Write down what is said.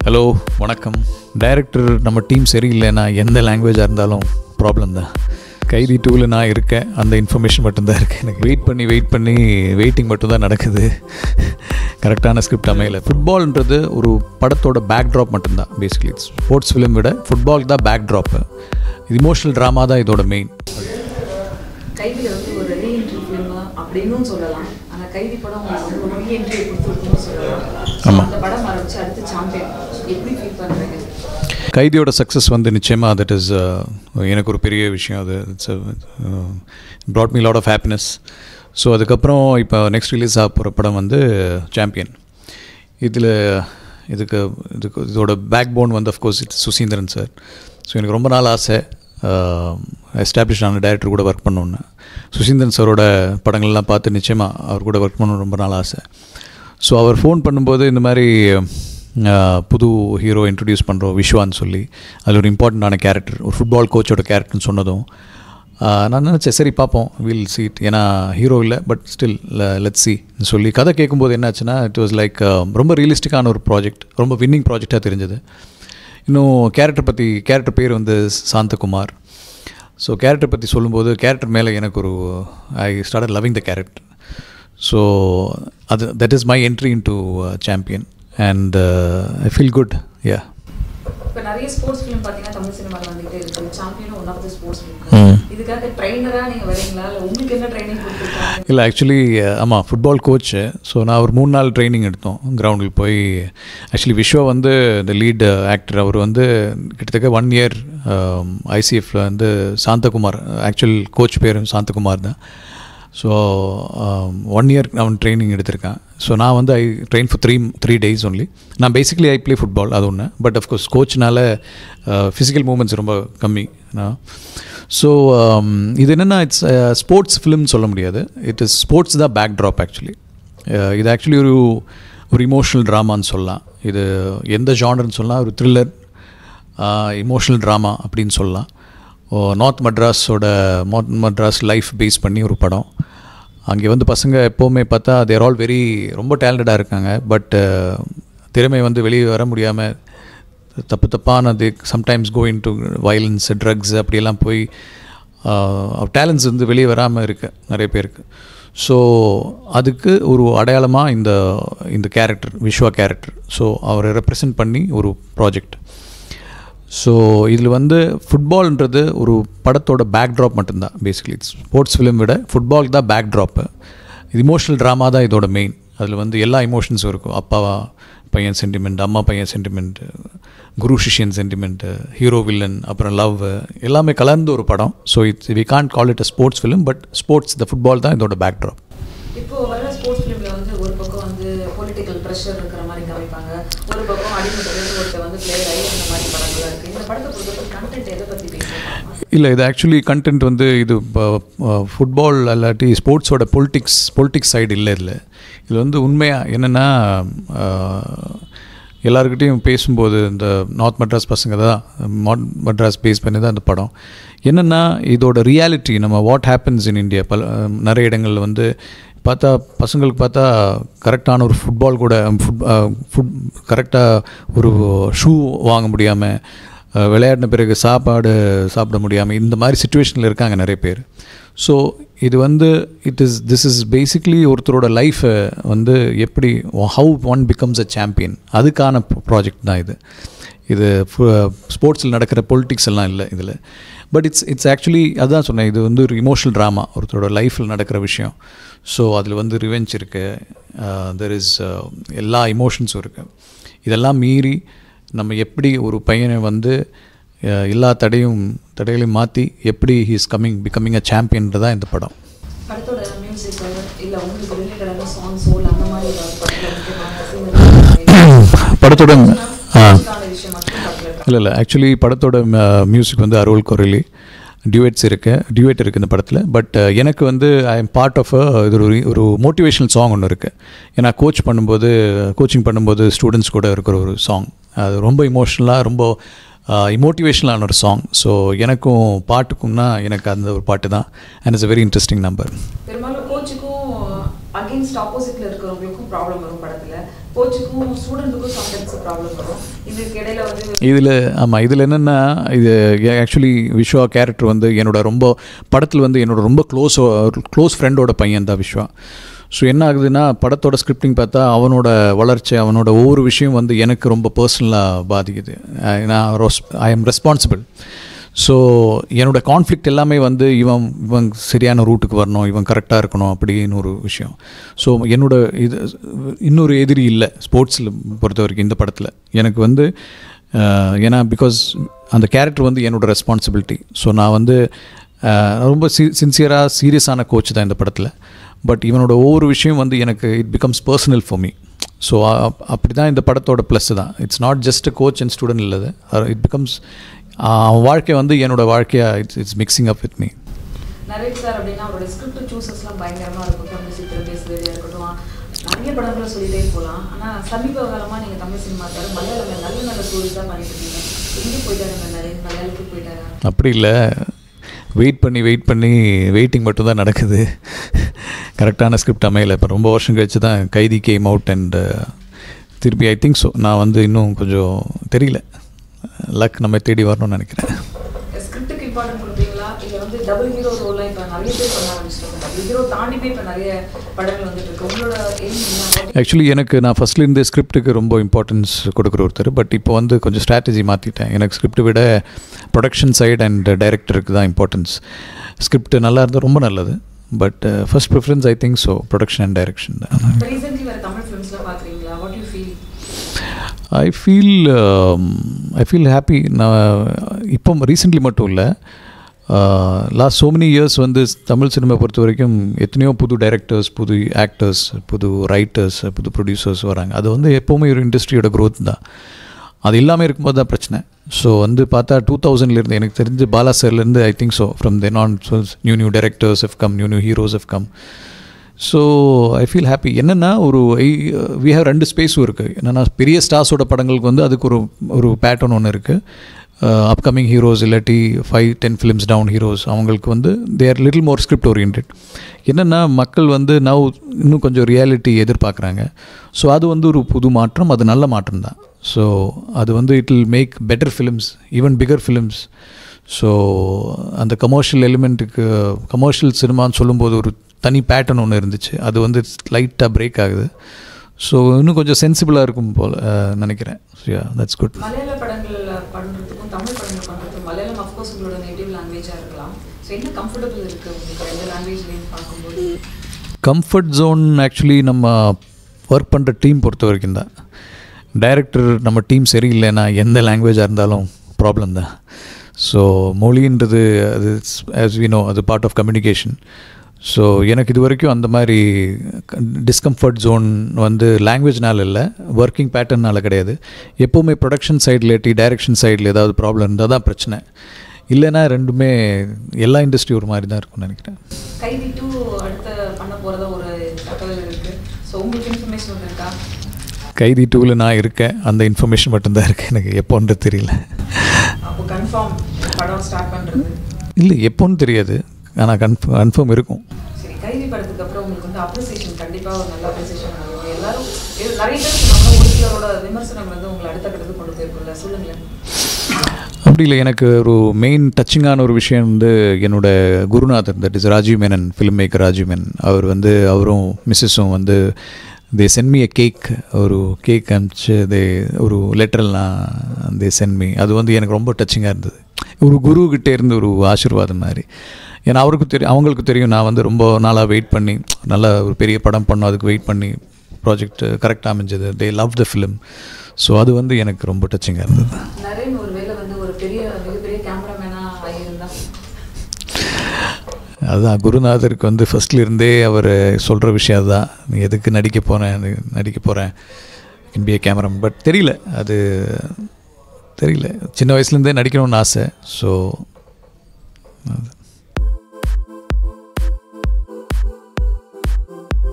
Hello வணக்கம் director நம்ம team சரியில்லைன்னா எந்த லாங்குவேஜாக இருந்தாலும் ப்ராப்ளம் தான் கைதி டூவில் நான் இருக்கேன் அந்த இன்ஃபர்மேஷன் மட்டும்தான் இருக்குது எனக்கு வெயிட் பண்ணி வெயிட் பண்ணி வெயிட்டிங் மட்டும்தான் நடக்குது கரெக்டான ஸ்கிரிப்ட் அமையல ஃபுட்பால்ன்றது ஒரு படத்தோட பேக் ட்ராப் மட்டும்தான் பேசிக்கலி ஸ்போர்ட்ஸ் ஃபிலிம் விட ஃபுட்பால் தான் பேக் ட்ராப்பு இது இமோஷனல் ட்ராமா தான் இதோட மெயின் கைதியில் வந்து ஒரு ரீஎன்ட்ரி ஃபிலிம் அப்படின்னும் சொல்லலாம் ஆனால் கைதி படம் உங்களுக்கு வந்து ஒரு ரீஎன்ட்ரியை கொடுத்துருக்குன்னு சொல்லலாம் ஆமா. அந்த படம் ஆரம்பிச்சு அடுத்து சாம்பியன் எப்படி ஃபீல் பண்ணுறீங்க கைதியோட சக்ஸஸ் வந்து நிச்சயமாக தட் இஸ் எனக்கு ஒரு பெரிய விஷயம் அது it's brought me lot of happiness so அதுக்கப்புறம் இப்போ நெக்ஸ்ட் ரிலீஸ் ஆக போகிற படம் வந்து சாம்பியன் இதில் இதுக்கு இதுக்கு இதோட பேக் போன் வந்து of course it's Suseenthiran sir so எனக்கு ரொம்ப நாள் ஆசை எஸ்டாப்ளிஷ் ஆன டைரக்டர் கூட ஒர்க் பண்ணணுன்னு சுசீந்திரன் சாரோட படங்கள்லாம் பார்த்து நிச்சயமாக அவர் கூட ஒர்க் பண்ணணும் ரொம்ப நாள் ஆசை ஸோ அவர் ஃபோன் பண்ணும்போது இந்த மாதிரி அஹ், புது ஹீரோ இன்ட்ரடியூஸ் பண்ணுறோம் விஸ்வான்னு சொல்லி அதில் ஒரு இம்பார்ட்டண்ட்டான கேரக்டர் ஒரு ஃபுட்பால் கோச்சோட கேரக்டர்னு சொன்னதும் அஹ், நான் நினச்சேன் சரி பார்ப்போம் வில் சீட் ஏன்னா ஹீரோ இல்லை பட் ஸ்டில் லெட் சி சொல்லி கதை கேட்கும்போது என்னாச்சுன்னா இட் வாஸ் லைக் ரொம்ப ரியலிஸ்டிக்கான ஒரு ப்ராஜெக்ட் ரொம்ப வின்னிங் ப்ராஜெக்டாக தெரிஞ்சது இன்னும் கேரக்டர் பற்றி கேரக்டர் பேர் வந்து சாந்தகுமார் ஸோ கேரக்டர் பற்றி சொல்லும்போது கேரக்டர் மேலே எனக்கு ஒரு I start loving the character so அது that is my entry into champion and I feel good yeah இப்போ நிறைய ஸ்போர்ட்ஸ் ஃபிலிம் பார்த்தீங்கன்னா தமிழ் சினிமாவில் வந்துகிட்டே இருக்கு சாம்பியனும் one of the sports hmm. Film இதுக்காக ட்ரைனராக நீங்கள் வரீங்களா இல்லை உங்களுக்கு என்ன ட்ரைனிங் கொடுத்துருக்காங்க இல்லை ஆக்சுவலி ஆமாம் ஃபுட்பால் கோச்சு ஸோ நான் ஒரு மூணு நாள் ட்ரைனிங் எடுத்தோம் கிரவுண்டில் போய் ஆக்சுவலி விஸ்வா வந்து இந்த லீட் ஆக்டர் அவர் வந்து கிட்டத்தட்ட ஒன் இயர் ஐசிஎஃப்ல வந்து சாந்தகுமார் ஆக்சுவல் கோச் பேர் சாந்தகுமார் தான் ஸோ ஒன் இயர் அவன் ட்ரைனிங் எடுத்திருக்கேன் ஸோ நான் வந்து I train for three three days only நான் பேசிக்கலி ஐ ப்ளே ஃபுட்பால் அது ஒன்று பட் அஃப்கோர்ஸ் கோச்னால ஃபிசிக்கல் மூமெண்ட்ஸ் ரொம்ப கம்மி ஸோ இது என்னென்னா இட்ஸ் ஸ்போர்ட்ஸ் ஃபிலிம் சொல்ல முடியாது இட் இஸ் ஸ்போர்ட்ஸ் தான் பேக் ட்ராப் ஆக்சுவலி இது ஆக்சுவலி ஒரு ஒரு இமோஷனல் ட்ராமான்னு சொல்லலாம் இது எந்த ஜானர்னு சொல்லலாம் ஒரு த்ரில்லர் இமோஷனல் ட்ராமா அப்படின்னு சொல்லலாம் நார்த் மெட்ராஸோட நார்த் மெட்ராஸ் லைஃப் பேஸ் பண்ணி ஒரு படம் அங்கே வந்து பசங்க எப்போவுமே பார்த்தா தேர் ஆல் வெரி ரொம்ப டேலண்டடாக இருக்காங்க பட் திறமை வந்து வெளியே வர முடியாமல் தப்பு தப்பானது sometimes go into violence drugs அப்படியெல்லாம் போய் டேலண்ட்ஸ் வந்து வெளியே வராமல் இருக்கு நிறைய பேருக்கு ஸோ அதுக்கு ஒரு அடையாளமாக இந்த இந்த கேரக்டர் விஸ்வா கேரக்டர் ஸோ அவரை ரெப்ரசன்ட் பண்ணி ஒரு ப்ராஜெக்ட் ஸோ இதில் வந்து ஃபுட்பால்ன்றது ஒரு படத்தோட பேக் ட்ராப் மட்டும்தான் பேசிக்கலி ஸ்போர்ட்ஸ் ஃபிலிம் விட ஃபுட்பால் தான் பேக் ட்ராப்பு இது இமோஷனல் ட்ராமா தான் இதோட மெயின் அதில் வந்து எல்லா இமோஷன்ஸும் இருக்கும் அப்பா பையன் சென்டிமெண்ட் அம்மா பையன் சென்டிமெண்ட்டு குரு சிஷியன் சென்டிமெண்ட்டு ஹீரோ வில்லன் அப்புறம் லவ் எல்லாமே கலந்து ஒரு படம் so it's we can't call it a sports film but sports the football தான் இதோட பேக் ட்ராப் இப்போ வர ஸ்போர்ட்ஸ் ஃபிலிம்ல வந்து ஒரு பக்கம் வந்து பொலிட்டிக்கல் ப்ரெஷர் இருக்கிற மாதிரி காமிப்பாங்க ஒரு பக்கம் அடிமட்டத்தில் ஒருத்தர் வந்து பிளேயர் ஆகி அந்த மாதிரி படங்கள்லாம் இருக்கு இந்த படத்தை பொறுத்தவரை கண்டென்ட் எதை பற்றி பேசுவாங்க இல்லை இது ஆக்சுவலி கண்டென்ட் வந்து இது ஃபுட்பால் இல்லாட்டி ஸ்போர்ட்ஸோட பொலிட்டிக்ஸ் பொலிட்டிக்ஸ் சைடு இல்லை இதில் இது வந்து உண்மையாக என்னென்னா எல்லாருக்கிட்டையும் பேசும்போது இந்த நார்த் மெட்ராஸ் பசங்க தான் நார்த் மெட்ராஸ் பேஸ் பண்ணி தான் இந்த படம் என்னென்னா இதோட ரியாலிட்டி நம்ம வாட் ஹேப்பன்ஸ் இன் இந்தியா பல நிறைய இடங்களில் வந்து பார்த்தா பசங்களுக்கு பார்த்தா கரெக்டான ஒரு ஃபுட்பால் கூட ஃபுட் ஃபுட் கரெக்டாக ஒரு ஷூ வாங்க முடியாமல் அஹ் விளையாடின பிறகு சாப்பாடு சாப்பிட முடியாமல் இந்த மாதிரி சுச்சுவேஷனில் இருக்காங்க நிறைய பேர் ஸோ இது வந்து it is this is basically ஒருத்தரோட லைஃப்பை வந்து எப்படி how one becomes a champion அதுக்கான ப்ராஜெக்ட் தான் இது இது ஸ்போர்ட்ஸில் நடக்கிற பொலிட்டிக்ஸ் எல்லாம் இல்லை இதில் பட் இட்ஸ் இட்ஸ் ஆக்சுவலி அதுதான் சொன்னேன் இது வந்து ஒரு இமோஷனல் ட்ராமா ஒருத்தரோட லைஃப்பில் நடக்கிற விஷயம் ஸோ அதில் வந்து ரிவெஞ்ச் இருக்குது தெர் இஸ் எல்லா இமோஷன்ஸும் இருக்குது இதெல்லாம் மீறி நம்ம எப்படி ஒரு பையனை வந்து அஹ், எல்லா தடையும் தடைகளையும் மாற்றி எப்படி he is coming becoming a சாம்பியன்றதா இந்த படம் படத்தோட மியூசிக் இல்லை உங்களுக்கு ரிலேட்டடான சாங் சோல் அந்த மாதிரி ஏதாவது படத்தில் முக்கியமான படத்தோட ஆ விஷயம் மட்டும் படத்தில் இருக்கா இல்லை இல்லை ஆக்சுவலி படத்தோட மியூசிக் வந்து அருள் கொரலி டியூட்ஸ் இருக்கு டியூட் இருக்குது இந்த படத்தில் பட் எனக்கு வந்து ஐ எம் பார்ட் ஆஃப் இது ஒரு ஒரு மோட்டிவேஷனல் சாங் ஒன்று இருக்குது ஏன்னா கோச் பண்ணும்போது கோச்சிங் பண்ணும்போது ஸ்டூடெண்ட்ஸ் கூட இருக்கிற ஒரு சாங் அது ரொம்ப இமோஷ்னலாக ரொம்ப இமோட்டிவேஷனலான ஒரு சாங் ஸோ எனக்கும் பாட்டுக்கும்னா எனக்கு அந்த ஒரு பாட்டு தான் and it's a very interesting number பெரும்பாலும் கோச்சுக்கும் அகெயின்ஸ்ட் ஆப்போசிட்ல இருக்கிறவங்களுக்கும் ப்ராப்ளம் வரும் படத்துல கோச்சுக்கும் ஸ்டூடெண்ட்டுக்கும் சம்டைம்ஸ் ப்ராப்ளம் வரும் இதுக்கு இடையில வந்து இதில் ஆமாம் இதில் என்னென்னா இது ஆக்சுவலி விஸ்வா கேரக்டர் வந்து என்னோட ரொம்ப படத்தில் வந்து என்னோட ரொம்ப க்ளோஸ் க்ளோஸ் ஃப்ரெண்டோட பையன் தான் விஸ்வா ஸோ என்ன ஆகுதுன்னா படத்தோட ஸ்கிரிப்டிங் பார்த்தா அவனோட வளர்ச்சி அவனோட ஒவ்வொரு விஷயம் வந்து எனக்கு ரொம்ப பர்சனலாக பாதிக்குது அஹ் நான் ஐ எம் ரெஸ்பான்சிபிள் ஸோ என்னோட கான்ஃப்ளிக்ட் எல்லாமே வந்து இவன் இவன் சரியான ரூட்டுக்கு வரணும் இவன் கரெக்டாக இருக்கணும் அப்படின்னு ஒரு விஷயம் ஸோ என்னோட இது இன்னொரு எதிரி இல்லை ஸ்போர்ட்ஸில் பொறுத்த வரைக்கும் இந்த படத்தில் எனக்கு வந்து அஹ், ஏன்னா பிகாஸ் அந்த கேரக்டர் வந்து என்னோட ரெஸ்பான்சிபிலிட்டி ஸோ நான் வந்து அஹ், ரொம்ப சி சின்சியராக சீரியஸான கோச் தான் இந்த படத்தில் பட் இவனோட ஒவ்வொரு விஷயம் வந்து எனக்கு it becomes personal for me so அப்படி தான் இந்த படத்தோட ப்ளஸ் தான் it's not just coach and student இல்லை இட் பிகம்ஸ் அவன் வாழ்க்கை வந்து என்னோட வாழ்க்கையாக it's it's mixing up with me Naresh sir அப்படின்னா அவரோட ஸ்கிரிப்ட் சூசஸ்லாம் பயங்கரமாக இருக்கும் தமிழ் சித்திர பேசுறதா இருக்கட்டும் நிறைய படங்களை சொல்லிட்டே போகலாம் ஆனால் சமீப காலமாக நீங்கள் தமிழ் சினிமா தவிர மலையாளம் நல்ல நல்ல ஸ்டோரிஸ் தான் பண்ணிட்டு இருக்கீங்க எங்கே போயிட்டாரு நம்ம நரேஷ் மலையாளத்துக்கு போயிட்டாரா அப்படி இல்லை வெயிட் பண்ணி வெயிட் பண்ணி வெயிட்டிங் மட்டும் தான் நடக்குது கரெக்டான ஸ்கிரிப்ட் அமையல இப்போ ரொம்ப வருஷம் கழிச்சு தான் கைதி கேம் அவுட் அண்ட் திருப்பி ஐ திங்க் ஸோ நான் வந்து இன்னும் கொஞ்சம் தெரியல லக் நம்ம தேடி வரணும்னு நினைக்கிறேன் ஸ்கிரிப்டுக்கு இம்பார்ட்டன்ட் கொடுப்பீங்களா இல்லை வந்து டபுள் ஹீரோ ரோலாம் இப்போ நிறைய பேர் பண்ண ஆரம்பிச்சிட்டாங்க டபுள் ஹீரோ தாண்டிமே இப்போ நிறைய படங்கள் வந்துட்டு இருக்கு உங்களோட எய்ம் என்ன ஆக்சுவலி எனக்கு நான் ஃபஸ்ட்ல இருந்தே ஸ்கிரிப்ட்டுக்கு ரொம்ப இம்பார்ட்டன்ஸ் கொடுக்குற ஒருத்தர் பட் இப்போ வந்து கொஞ்சம் ஸ்ட்ராட்டஜி மாற்றிட்டேன் எனக்கு ஸ்கிரிப்ட் விட ப்ரொடக்ஷன் சைடு அண்ட் டைரக்டருக்கு தான் இம்பார்ட்டன்ஸ் ஸ்கிரிப்ட் நல்லா இருந்தால் ரொம்ப நல்லது but first preference I think so production and direction தான் இப்போ ரீசென்ட்லி வேறு தமிழ் ஃபிலிம்ஸ்லாம் பார்க்குறீங்களா what you feel I feel I feel happy நான் இப்போ ரீசெண்ட்லி மட்டும் இல்லை லாஸ்ட் so many இயர்ஸ் வந்து தமிழ் சினிமா பொறுத்த வரைக்கும் எத்தனையோ புது டைரக்டர்ஸ் புது ஆக்டர்ஸ் புது ரைட்டர்ஸ் புது ப்ரொடியூசர்ஸ் வராங்க அது வந்து எப்போவுமே ஒரு இண்டஸ்ட்ரியோட growth தான் அது இல்லாமல் இருக்கும்போது தான் பிரச்சனை ஸோ வந்து பார்த்தா டூ தௌசண்ட்லேருந்து எனக்கு தெரிஞ்சு பாலா சார்லேருந்து I think so from then on new new directors have come new new heroes have come so I feel happy என்னென்னா ஒரு வி ஹேவ் ரெண்டு ஸ்பேஸும் இருக்குது என்னென்னா பெரிய ஸ்டார்ஸோட படங்களுக்கு வந்து அதுக்கு ஒரு ஒரு பேட்டர்ன் ஒன்று இருக்குது அப்கமிங் ஹீரோஸ் இல்லாட்டி five ten films down heroes அவங்களுக்கு வந்து their little more script orient என்னென்னா மக்கள் வந்து நவ் இன்னும் கொஞ்சம் ரியாலிட்டி எதிர்பார்க்குறாங்க ஸோ அது வந்து ஒரு புது மாற்றம் அது நல்ல மாற்றம் தான் ஸோ அது வந்து it will make better films even bigger films so அந்த கமர்ஷியல் எலிமெண்ட்டுக்கு கமர்ஷியல் சினிமான்னு சொல்லும்போது ஒரு தனி பேட்டர்ன் ஒன்று இருந்துச்சு அது வந்து லைட்டாக பிரேக் ஆகுது ஸோ இன்னும் கொஞ்சம் சென்சிபிளாக இருக்கும் போல் அஹ், நினைக்கிறேன் யா தட்ஸ் குட் மலையாள படங்கள் பண்ணுறதுக்கும் தமிழ் படங்கள் பண்ணுறதுக்கும் மலையாளம் அஃப்கோர்ஸ் உங்களோட நேட்டிவ் லாங்குவேஜாக இருக்கலாம் ஸோ என்ன கம்ஃபர்டபுள் இருக்குது உங்களுக்கு ரெண்டு லாங்குவேஜ்லேயும் பார்க்கும்போது கம்ஃபர்ட் ஜோன் ஆக்சுவலி நம்ம ஒர்க் பண்ணுற டீம் பொறுத்த வரைக்கும் தான் டைரக்டர் நம்ம டீம் சரியில்லைன்னா எந்த லாங்குவேஜாக இருந்தாலும் ப்ராப்ளம் தான் ஸோ மொழின்றது அது ஆஸ் வி நோ அது பார்ட் ஆஃப் கம்யூனிகேஷன் ஸோ எனக்கு இது வரைக்கும் அந்த மாதிரி டிஸ்கம்ஃபர்ட் ஜோன் வந்து லாங்குவேஜ்னால இல்லை ஒர்க்கிங் பேட்டர்னால் கிடையாது எப்போவுமே ப்ரொடக்ஷன் சைடில் இல்லாட்டி டைரக்ஷன் சைடில் ஏதாவது ப்ராப்ளம் இருந்தால் தான் பிரச்சனை இல்லைன்னா ரெண்டுமே எல்லா இண்டஸ்ட்ரி ஒரு மாதிரி தான் இருக்கும்னு நினைக்கிறேன் கைதி டூ அடுத்த பண்ண போகிறதா ஒரு தகவல் இருக்குது ஸோ உங்களுக்கு இன்ஃபர்மேஷன் இருக்கா கைதி டூவில் நான் இருக்கேன் அந்த இன்ஃபர்மேஷன் மட்டும்தான் இருக்குது எனக்கு எப்போன்றது தெரியல அப்போ கன்ஃபார்ம் படம் ஸ்டார்ட் பண்ணுறது இல்லை எப்போன்னு தெரியாது ஆனால் கன்ஃப கன்ஃபார்ம் இருக்கும் சரி கைதி படத்துக்கு அப்புறம் உங்களுக்கு வந்து அப்ரிசியேஷன் கண்டிப்பாக ஒரு நல்ல அப்ரிசியேஷன் ஆகும் எல்லாரும் இது நிறைய பேர் சொன்னாங்க ஒரு சிலரோட விமர்சனம் வந்து உங்களை அடுத்த கட்டத்துக்கு கொண்டு போயிருக்குல்ல சொல்லுங்களேன் அப்படி இல்லை எனக்கு ஒரு மெயின் டச்சிங்கான ஒரு விஷயம் வந்து என்னோட குருநாதர் that is Rajiv Menon filmmaker Rajiv Menon அவர் வந்து அவரும் மிஸ்ஸஸும் வந்து தே சென்மி அ கேக் ஒரு கேக் அனுப்பிச்சு தே ஒரு லெட்டர்லாம் தே சென்மி அது வந்து எனக்கு ரொம்ப டச்சிங்காக இருந்தது ஒரு குருக்கிட்டே இருந்து ஒரு ஆசீர்வாதம் மாதிரி ஏன்னா அவருக்கு தெரியும் அவங்களுக்கு தெரியும் நான் வந்து ரொம்ப நாளாக வெயிட் பண்ணி நல்ல ஒரு பெரிய படம் பண்ணோம் அதுக்கு வெயிட் பண்ணி ப்ராஜெக்ட் கரெக்டாக அமைஞ்சது they love the film so அது வந்து எனக்கு ரொம்ப டச்சிங்காக இருந்தது நரேன் ஒரு வேளை வந்து ஒரு பெரிய மிகப்பெரிய கேமராமேனாக ஆகியிருந்தா அதுதான் குருநாதருக்கு வந்து ஃபர்ஸ்ட்ல இருந்தே அவர் சொல்கிற விஷயம் தான் நீ எதுக்கு நடிக்க போகிறேன் நடிக்க போகிறேன் in B A camera but தெரியல அது தெரியல சின்ன வயசுலேருந்தே நடிக்கணும்னு ஆசை ஸோ